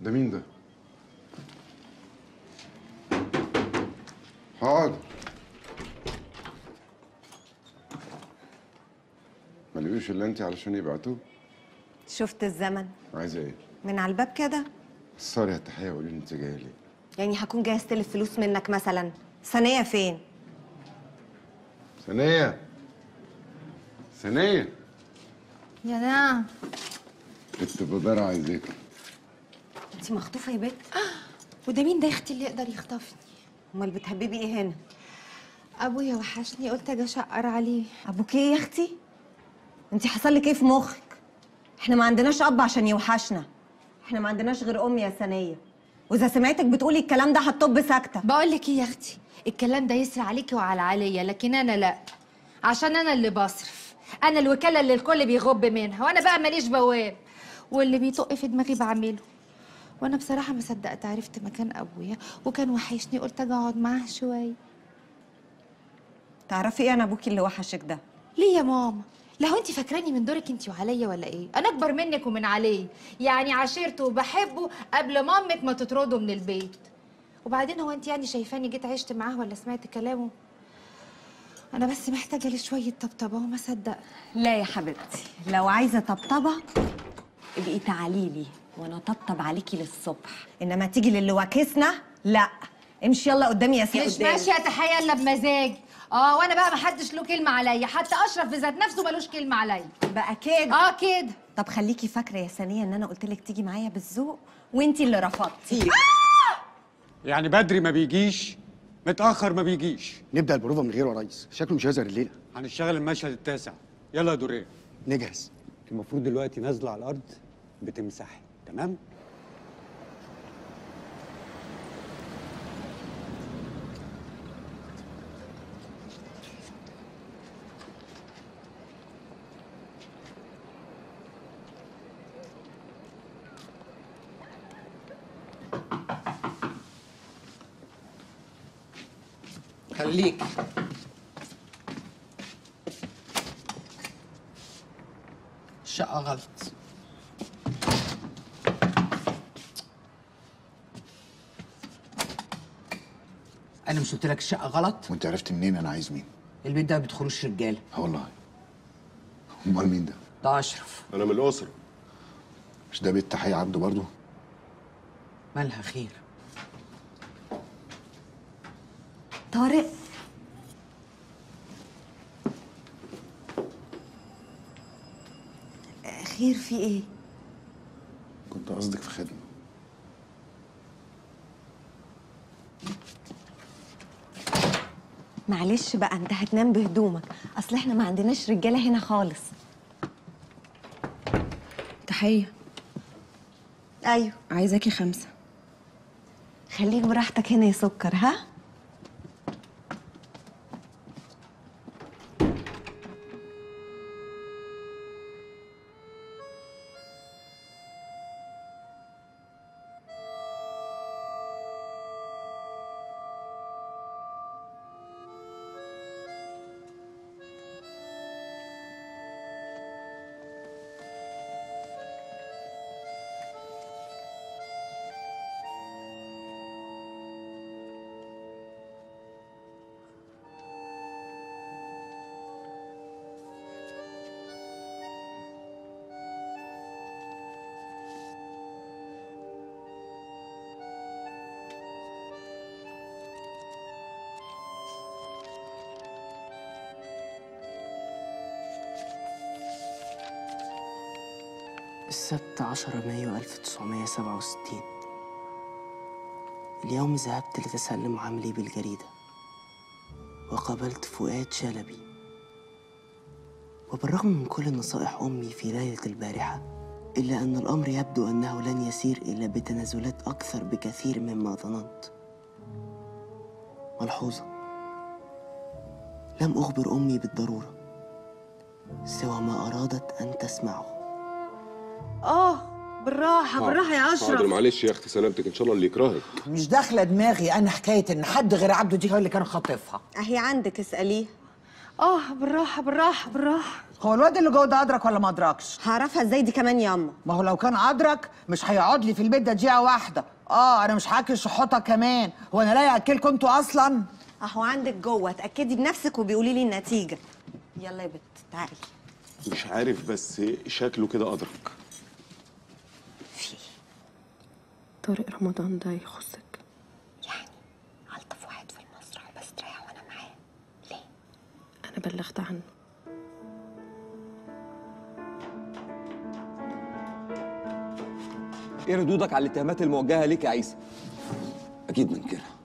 ده مين ده؟ حاضر ما لقيوش الا انت علشان يبعتوه شفت الزمن عايزه ايه؟ من على الباب كده سوري يا تحيه قولي لي انت جايه ليه؟ يعني هكون جاي استلف فلوس منك مثلا ثانية فين ثانيه ثانيه يا نعم كنت بدار عايزاك انت مخطوفة يا بت وده مين ده يا اختي اللي يقدر يخطفني امال بتحببي ايه هنا ابويا وحشني قلت اجي اشقر عليه ابوك ايه يا اختي انت حصل لك ايه في مخك احنا ما عندناش اب عشان يوحشنا احنا ما عندناش غير ام يا سنية واذا سمعتك بتقولي الكلام ده هتطب ساكتة بقول لك ايه يا اختي الكلام ده يسري عليكي وعلى عليا لكن انا لا عشان انا اللي بصرف انا الوكاله اللي الكل بيغب منها وانا بقى ماليش بواب واللي بيطق في دماغي بعمله وانا بصراحه ما صدقت عرفت مكان ابويا وكان وحشني قلت اجي اقعد معاه شويه تعرفي ايه انا ابوكي اللي وحشك ده ليه يا ماما لو انت فاكراني من دورك انت وعليا ولا ايه انا اكبر منك ومن عليه يعني عاشرته وبحبه قبل ما امك ما تطرده من البيت وبعدين هو انت يعني شايفاني جيت عشت معاه ولا سمعت كلامه انا بس محتاجه لشويه طبطبه وما صدق لا يا حبيبتي لو عايزه طبطبه ابقي تعالي لي وانا طبطب عليكي للصبح انما تيجي للي واكسنا لا امشي يلا قدامي يا سي مش قدامي. ماشيه اتحيه الا بمزاج اه وانا بقى محدش له كلمه عليا حتى اشرف في ذات نفسه ملوش كلمه عليا بقى كده اه كده طب خليكي فاكره يا سنيه ان انا قلت لك تيجي معايا بالذوق وانتي اللي رفضتي يعني بدري ما بيجيش متأخر ما بيجيش نبدا البروفه من غيره يا ريس شكله مش هيظهر الليله هنشتغل المشهد التاسع يلا يا دوريه نجهز المفروض دلوقتي نازله على الارض بتمسحي تمام خليك الشقة غلط أنا مش قلت لك الشقة غلط؟ وانت عرفت منين انا عايز مين البيت ده ما بيدخلوش رجالة اه والله امال مين ده ده أشرف انا من الاسره مش ده بيت تحيه عبده برضه مالها خير طارق خير في ايه كنت قصدك في خدمه معلش بقى انت هتنام بهدومك اصل احنا ما عندناش رجاله هنا خالص تحية ايوه عايزاكي خمسة خليك براحتك هنا يا سكر ها السبت عشرة مايو 1967 اليوم ذهبت لتسلم عملي بالجريدة وقابلت فؤاد شلبي وبالرغم من كل نصائح أمي في ليلة البارحة إلا أن الأمر يبدو أنه لن يسير إلا بتنازلات أكثر بكثير مما ظننت ملحوظة لم أخبر أمي بالضرورة سوى ما أرادت أن تسمعه اه بالراحه بالراحه يا حاضر اشرف معلش يا اختي سلامتك ان شاء الله اللي يكرهك مش داخلة دماغي أنا حكاية إن حد غير عبده دي هو اللي كان خاطفها اهي عندك اساليه اه بالراحه بالراحه بالراحه هو الواد اللي جوه ده ادرك ولا ما ادركش هعرفها ازاي دي كمان ياما ما هو لو كان ادرك مش هيقعد لي في البيت ده دقيقه واحده اه انا مش هاكل شحوطه كمان هو انا لاقي اكلكم انتوا اصلا اهو عندك جوه اتاكدي بنفسك وبيقولي لي النتيجه يلا يا بت تعالي مش عارف بس شكله كده ادرك طارق رمضان ده يخصك يعني الطف واحد في المسرح وبستريح وانا معاه ليه انا بلغت عنه ايه ردودك على الاتهامات الموجهه ليك يا عيسى؟ اكيد منكرها